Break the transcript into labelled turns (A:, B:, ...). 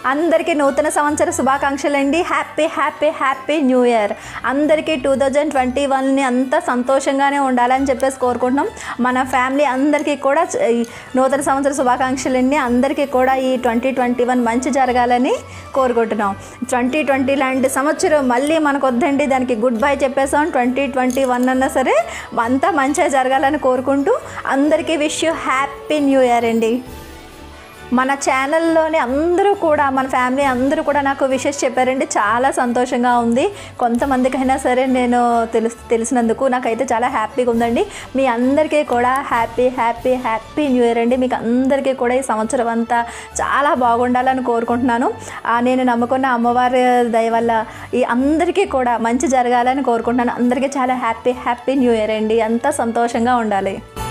A: అందరికీ నూతన సంవత్సర శుభాకాంక్షలు అండి happy happy happy new year అందరికీ టూ థౌజండ్ ట్వంటీ వన్ని అంతా సంతోషంగానే ఉండాలని చెప్పేసి కోరుకుంటున్నాం మన ఫ్యామిలీ అందరికీ కూడా చ- ఈ నూతన సంవత్సర శుభాకాంక్షలు అండి అందరికీ కూడా ఈ ట్వంటీ ట్వంటీ వన్ మంచి జరగాలని కోరుకుంటున్నాం ట్వంటీ ట్వంటీ లాంటి సంవత్సరం మళ్ళీ మనకు వద్దండి దానికి గుడ్ బై చెప్పేసాం ట్వంటీ ట్వంటీ వన్ అన్నా సరే అంతా మంచిగా జరగాలని కోరుకుంటూ అందరికీ wish you happy new year అండి మన ఛానల్లోని అందరూ కూడా మన ఫ్యామిలీ అందరూ కూడా నాకు విషెస్ చెప్పారండి చాలా సంతోషంగా ఉంది కొంతమందికైనా సరే నేను తెలుసు తెలిసినందుకు నాకైతే చాలా హ్యాపీగా ఉందండి మీ అందరికీ కూడా happy happy happy new year అండి మీకు అందరికీ కూడా ఈ సంవత్సరం అంతా చాలా బాగుండాలని కోరుకుంటున్నాను ఆ, నేను నమ్ముకున్న అమ్మవారి దయ వల్ల ఈ అందరికీ కూడా మంచి జరగాలని కోరుకుంటున్నాను అందరికీ చాలా హ్యాపీ హ్యాపీ న్యూ ఇయర్ అండి అంతా సంతోషంగా ఉండాలి